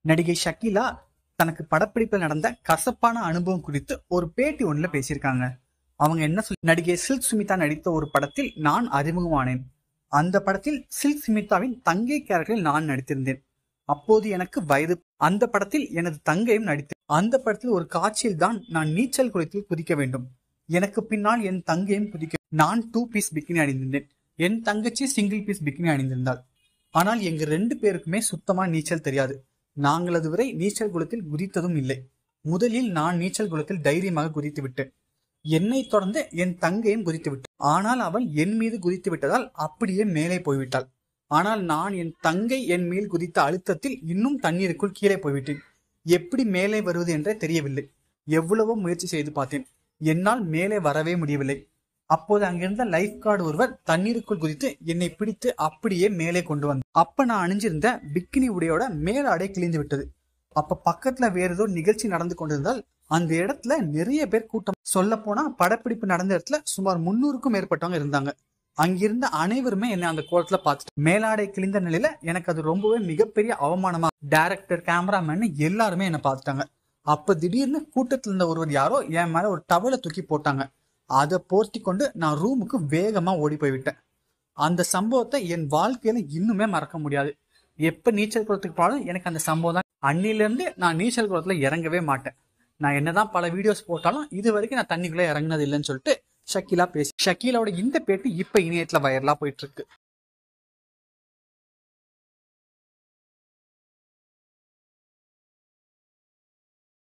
நடிகை ஷக்கீலா தனக்கு படப்பிடிப்பில் நடந்த கசப்பான அனுபவம் குறித்து ஒரு பேட்டி ஒண்ணுல பேசியிருக்காங்க அவங்க என்ன சொல்லி நடிகை சில்க் சுமிதா நடித்த ஒரு படத்தில் நான் அறிமுகமானேன் அந்த படத்தில் சில்க் சுமிதாவின் தங்கை கேரக்டரில் நான் நடித்திருந்தேன் அப்போது எனக்கு வயது அந்த படத்தில் எனது தங்கையும் நடித்தேன் அந்த படத்தில் ஒரு காட்சியில் தான் நான் நீச்சல் குளத்தில் குதிக்க வேண்டும் எனக்கு பின்னால் என் தங்கையும் குதிக்க நான் டூ பீஸ் பிக்கினி அணிந்திருந்தேன் என் தங்கச்சி சிங்கிள் பீஸ் பிக்கினி அணிந்திருந்தாள் ஆனால் எங்க ரெண்டு பேருக்குமே சுத்தமா நீச்சல் தெரியாது நாங்கள் அதுவரை நீச்சல் குளத்தில் குதித்ததும் இல்லை முதலில் நான் நீச்சல் குளத்தில் தைரியமாக குதித்து விட்டேன் என்னை தொடர்ந்து என் தங்கையும் குதித்து விட்டாள் ஆனால் அவள் என் மீது குதித்து விட்டதால் அப்படியே மேலே போய்விட்டாள் ஆனால் நான் என் தங்கை என் மேல் குதித்த அழுத்தத்தில் இன்னும் தண்ணீருக்குள் கீழே போய்விட்டேன் எப்படி மேலே வருவது என்றே தெரியவில்லை எவ்வளவோ முயற்சி செய்து பார்த்தேன் என்னால் மேலே வரவே முடியவில்லை அப்போது அங்கிருந்த லைஃப் கார்டு ஒருவர் தண்ணீருக்குள் குதித்து என்னை பிடித்து அப்படியே மேலே கொண்டு வந்தார் அப்ப நான் அணிஞ்சிருந்த பிக்கினி உடையோட மேல அடை கிழிந்து விட்டது அப்ப பக்கத்துல வேற ஏதோ நிகழ்ச்சி நடந்து கொண்டிருந்தால் அந்த இடத்துல நிறைய பேர் கூட்டம் சொல்ல போனா படப்பிடிப்பு நடந்த இடத்துல சுமார் முன்னூறுக்கும் மேற்பட்டவங்க இருந்தாங்க அங்கிருந்த அனைவருமே என்னை அந்த கோலத்துல பார்த்துட்டு மேலாடை கிழிந்த நிலையில எனக்கு அது ரொம்பவே மிகப்பெரிய அவமானமா டைரக்டர் கேமராமேன் எல்லாருமே என்னை பார்த்துட்டாங்க அப்ப திடீர்னு கூட்டத்துல இருந்த ஒருவர் யாரோ என் மேல ஒரு டவலை தூக்கி போட்டாங்க அதை போர்த்தி கொண்டு நான் ரூமுக்கு வேகமா ஓடி போய்விட்டேன் அந்த சம்பவத்தை என் வாழ்க்கையில இன்னுமே மறக்க முடியாது எப்ப நீச்சல் குளத்துக்கு போனாலும் எனக்கு அந்த சம்பவம் தான் அன்னில இருந்து நான் நீச்சல் குளத்துல இறங்கவே மாட்டேன் நான் என்னதான் பல வீடியோஸ் போட்டாலும் இது வரைக்கும் நான் தண்ணிக்குள்ள இறங்குனது இல்லைன்னு சொல்லிட்டு ஷக்கீலா பேசி ஷக்கீலாவோட இந்த பேட்டி இப்ப இணையத்துல வைரலா போயிட்டு இருக்கு